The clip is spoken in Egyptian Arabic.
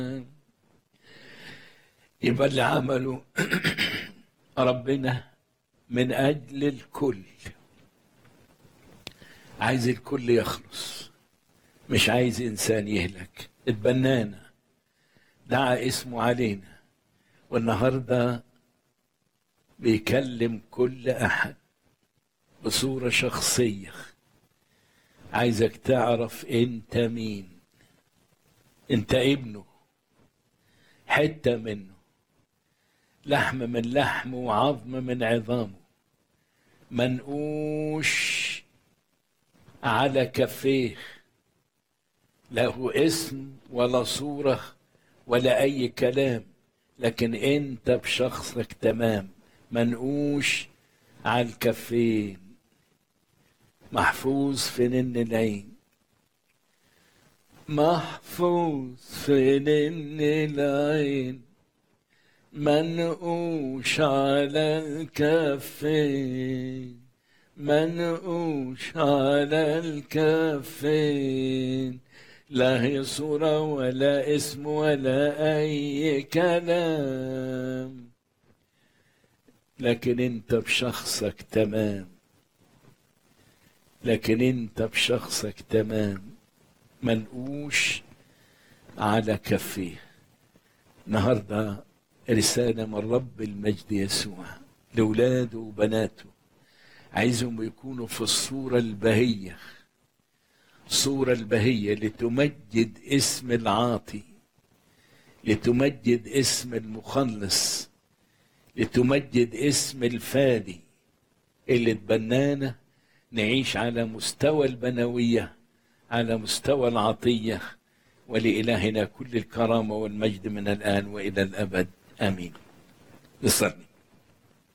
يبقى اللي عمله ربنا من أجل الكل عايز الكل يخلص مش عايز إنسان يهلك اتبنانا دعا اسمه علينا والنهارده بيكلم كل أحد بصورة شخصية عايزك تعرف انت مين انت ابنه حتة منه لحم من لحمه وعظم من عظامه منقوش على كفيه له اسم ولا صورة ولا أي كلام لكن أنت بشخصك تمام منقوش على الكفين محفوظ في نن العين محفوظ في نن العين منقوش على الكفين منقوش على الكفين لا هي صورة ولا اسم ولا أي كلام لكن انت بشخصك تمام لكن انت بشخصك تمام منقوش على كفيه النهارده رسالة من رب المجد يسوع لأولاده وبناته عايزهم يكونوا في الصورة البهية الصورة البهية لتمجد اسم العاطي لتمجد اسم المخلص لتمجد اسم الفادي اللي تبنانا نعيش على مستوى البنوية على مستوى العطية ولإلهنا كل الكرامة والمجد من الآن وإلى الأبد آمين نصلي